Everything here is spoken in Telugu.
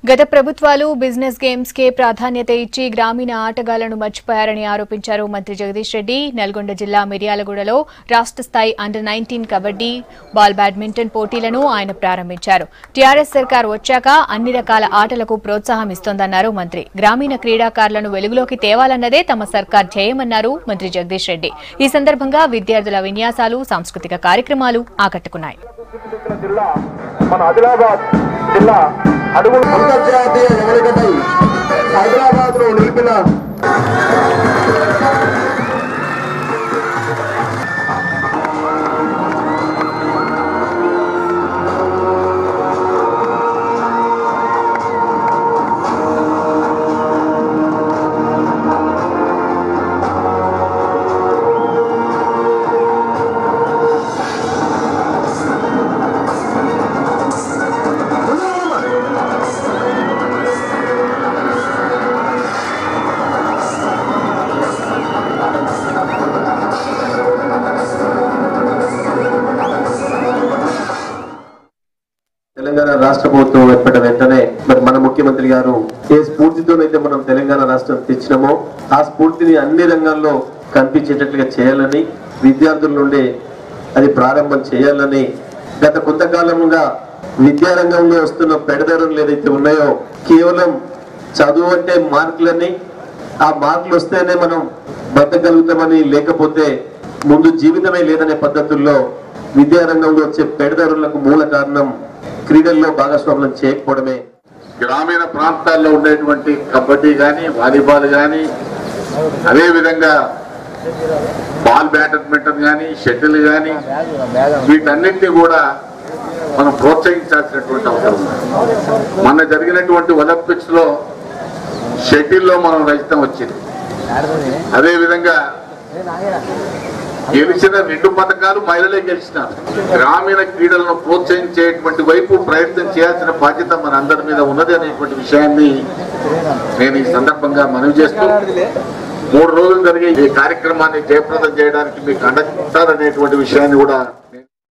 గత ప్రభుత్వాలు బిజినెస్ గేమ్స్ కే ప్రాధాన్యత ఇచ్చి గ్రామీణ ఆటగాళ్లను మర్చిపోయారని ఆరోపించారు మంత్రి జగదీష్ రెడ్డి నల్గొండ జిల్లా మిర్యాలగూడలో రాష్ట్ర స్థాయి under nineteen kabaddi ball badminton పోటీలను ఆయన ప్రారంభించారు టీఆర్ఎస్ సర్కార్ వచ్చాక అన్ని రకాల ఆటలకు ప్రోత్సాహం ఇస్తోందన్నారు మంత్రి గ్రామీణ క్రీడాకారులను వెలుగులోకి తేవాలన్నదే తమ సర్కార్ ధ్యేయమన్నారు మంత్రి జగదీష్ రెడ్డి ఈ సందర్భంగా విద్యార్థుల విన్యాసాలు సాంస్కృతిక కార్యక్రమాలు ఆకట్టుకున్నాయి తీర్చిదిద్దిన జిల్లా మన ఆదిలాబాద్ జిల్లా అడుగులు అంతర్జాతీయ ఎవరికపై హైదరాబాద్ లో నిలిపిన తెలంగాణ రాష్ట్ర ప్రభుత్వం ఏర్పడిన వెంటనే మరి మన ముఖ్యమంత్రి గారు ఏ స్ఫూర్తితోనైతే మనం తెలంగాణ రాష్ట్రం తెచ్చినామో ఆ స్ఫూర్తిని అన్ని రంగాల్లో కనిపించేటట్లుగా చేయాలని విద్యార్థుల నుండి అది ప్రారంభం చేయాలని గత కొంతకాలంగా విద్యారంగంలో వస్తున్న పెడదరులు ఏదైతే ఉన్నాయో కేవలం చదువు అంటే మార్కులని ఆ మార్కులు వస్తేనే మనం బతకగలుగుతామని లేకపోతే ముందు జీవితమే లేదనే పద్ధతుల్లో విద్యారంగంలో వచ్చే పెడదరులకు మూల కారణం క్రీడల్లో భాగస్వామ్యం చేయకపోవడమే గ్రామీణ ప్రాంతాల్లో ఉండేటువంటి కబడ్డీ కానీ వాలీబాల్ కానీ అదేవిధంగా బాల్ బ్యాడ్మింటన్ కానీ షటిల్ కానీ వీటన్నిటిని కూడా మనం ప్రోత్సహించాల్సినటువంటి అవసరం ఉంది మొన్న జరిగినటువంటి ఒలింపిక్స్ లో షటిల్లో మనం రహితం వచ్చింది అదేవిధంగా గెలిచిన రెండు పథకాలు మహిళలే గెలిచినారు గ్రామీణ క్రీడలను ప్రోత్సహించేటువంటి వైపు ప్రయత్నం చేయాల్సిన బాధ్యత మన అందరి మీద ఉన్నది అనేటువంటి విషయాన్ని నేను ఈ సందర్భంగా మనవి చేస్తూ మూడు రోజులు జరిగే ఈ కార్యక్రమాన్ని జయప్రదం చేయడానికి మీకు అండగిస్తారనేటువంటి విషయాన్ని కూడా